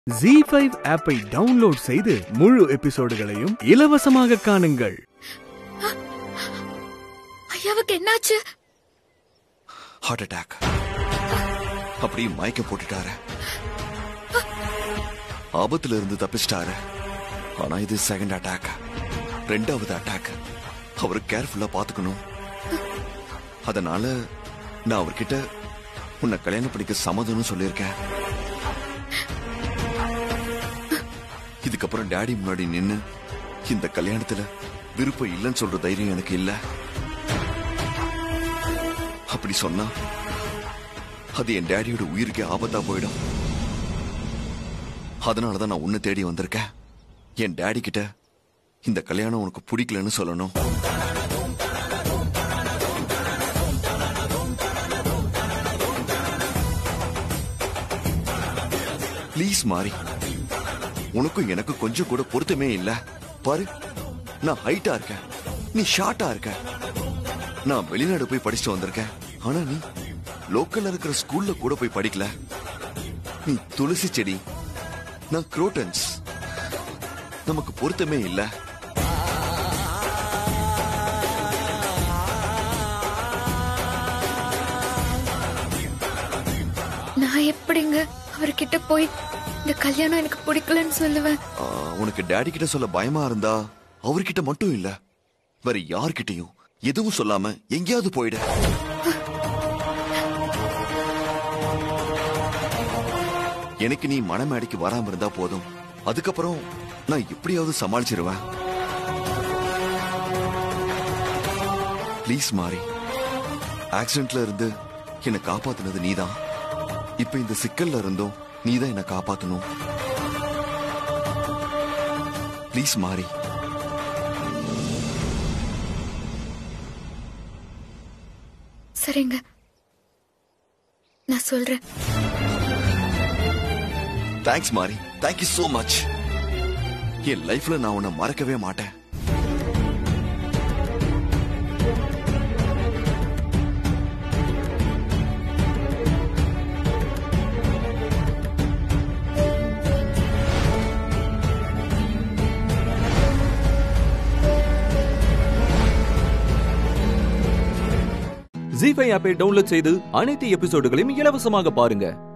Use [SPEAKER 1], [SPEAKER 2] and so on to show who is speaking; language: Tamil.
[SPEAKER 1] ஜி ஃபைவ் ஆப்பை டவுன்லோட் செய்து முழு எபிசோடுகளையும் இலவசமாக காணுங்கள்
[SPEAKER 2] ஐயாவுக்கு என்னாச்சு
[SPEAKER 3] ஹார்ட் அட்டாக் அப்படியே மயக்கம் போட்டுட்டாரு ஆபத்துல இருந்து தப்பிச்சிட்டாரு ஆனா இது செகண்ட் அட்டாக் ரெண்டாவது அட்டாக் அவர் கேர்ஃபுல்லா பாத்துக்கணும் அதனால நான் அவர்கிட்ட உன்னை கல்யாணம் பண்ணிக்க சம்மதம்னு சொல்லியிருக்கேன் இதுக்கப்புறம் டாடி முன்னாடி நின்னு இந்த கல்யாணத்துல விருப்பம் இல்லைன்னு சொல்ற தைரியம் எனக்கு இல்ல அப்படி சொன்னா அது என் டேடியோட உயிருக்கே ஆபத்தா போயிடும் அதனாலதான் நான் உன்னை தேடி வந்திருக்கேன் என் டாடி கிட்ட இந்த கல்யாணம் உனக்கு பிடிக்கலன்னு சொல்லணும் ப்ளீஸ் மாறி உனக்கும் எனக்கு கொஞ்சம் கூட பொருத்தமே இல்ல பாரு நான் ஹைட்டா இருக்கேன் நீ ஷார்ட்டா இருக்க நான் வெளிநாடு போய் படிச்சுட்டு வந்திருக்கேன் ஆனா நீ லோக்கல்ல இருக்கிற ஸ்கூல்ல கூட போய் படிக்கல நீ துளசி செடி நான் குரோட்டன்ஸ் நமக்கு பொருத்தமே இல்ல
[SPEAKER 2] நான் எப்படிங்க அவர்கிட்ட போய் இந்த கல்யாணம் எனக்கு பிடிக்கலன்னு சொல்லுவேன்
[SPEAKER 3] ஆ, உனக்கு டாடி கிட்ட சொல்ல பயமா இருந்தா அவர்கிட்ட மட்டும் இல்ல வேற யார்கிட்டயும் எதுவும் சொல்லாம எங்கேயாவது போயிடு எனக்கு நீ மனமேடைக்கு வராம இருந்தா போதும் அதுக்கப்புறம் நான் எப்படியாவது சமாளிச்சிருவேன் ப்ளீஸ் மாறி ஆக்சிடென்ட்ல இருந்து என்னை காப்பாத்துனது நீதான் இப்ப இந்த சிக்கல்ல இருந்தும் நீதான் என்னை காப்பாத்தணும் ப்ளீஸ் மாறி
[SPEAKER 2] சரிங்க நான் சொல்றேன்
[SPEAKER 3] தேங்க்ஸ் மாரி தேங்க்யூ so மச் என் லைஃப்ல நான் உன்னை மறக்கவே மாட்டேன்
[SPEAKER 4] ஜி ஃபைவ் ஆப்பை டவுன்லோட் செய்து அனைத்து எபிசோடுகளையும் இலவசமாக பாருங்க